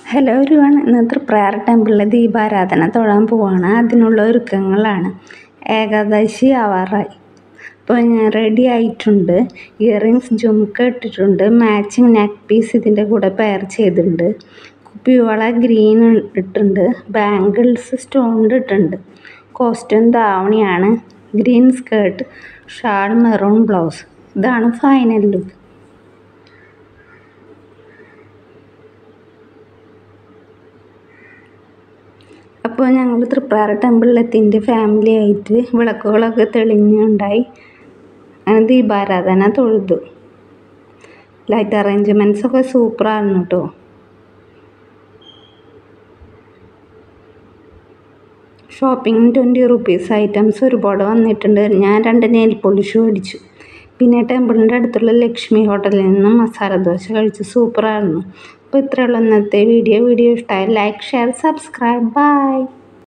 hello ഒരുവൺ ഇന്ന് തൃപ്രയാർ ടെമ്പിളിലെ ദീപാരാധന തൊഴാൻ പോവാണ് അതിനുള്ള ഒരുക്കങ്ങളാണ് ഏകാദശി ആവാറായി അപ്പോൾ ഞാൻ റെഡി ആയിട്ടുണ്ട് ഇയറിങ്സ് ജുംക്ക ഇട്ടിട്ടുണ്ട് മാച്ചിങ് നെക്ക് പീസ് ഇതിൻ്റെ കൂടെ പെയർ ചെയ്തിട്ടുണ്ട് കുപ്പിവള ഗ്രീൻ ഇട്ടിട്ടുണ്ട് ബാംഗിൾസ് സ്റ്റോൺ ഇട്ടിട്ടുണ്ട് കോസ്റ്റ്യൂം ധാവണിയാണ് green skirt shawl maroon blouse ഇതാണ് ഫൈനൽ ലുക്ക് അപ്പോൾ ഞങ്ങൾ തൃപ്രാർ ടെമ്പിളിലെത്തി എൻ്റെ ഫാമിലി ആയിട്ട് വിളക്കുകളൊക്കെ തെളിഞ്ഞുണ്ടായി അങ്ങനെ ദീപാരാധന തൊഴുതു ലൈറ്റ് അറേഞ്ച്മെൻറ്റ്സ് ഒക്കെ സൂപ്പറായിരുന്നു കേട്ടോ ഷോപ്പിംഗ് ട്വൻറ്റി റുപ്പീസ് ഐറ്റംസ് ഒരുപാട് വന്നിട്ടുണ്ട് ഞാൻ രണ്ട് നെയിൽ പോളിഷ് മേടിച്ചു പിന്നെ ടെമ്പിളിൻ്റെ അടുത്തുള്ള ലക്ഷ്മി ഹോട്ടലിൽ നിന്നും മസാല ദോശ കഴിച്ചു സൂപ്പറായിരുന്നു അപ്പോൾ ഇത്രയുള്ള ഇന്നത്തെ വീഡിയോ വീഡിയോ ഇഷ്ടമായി ലൈക്ക് ഷെയർ സബ്സ്ക്രൈബ് ബൈ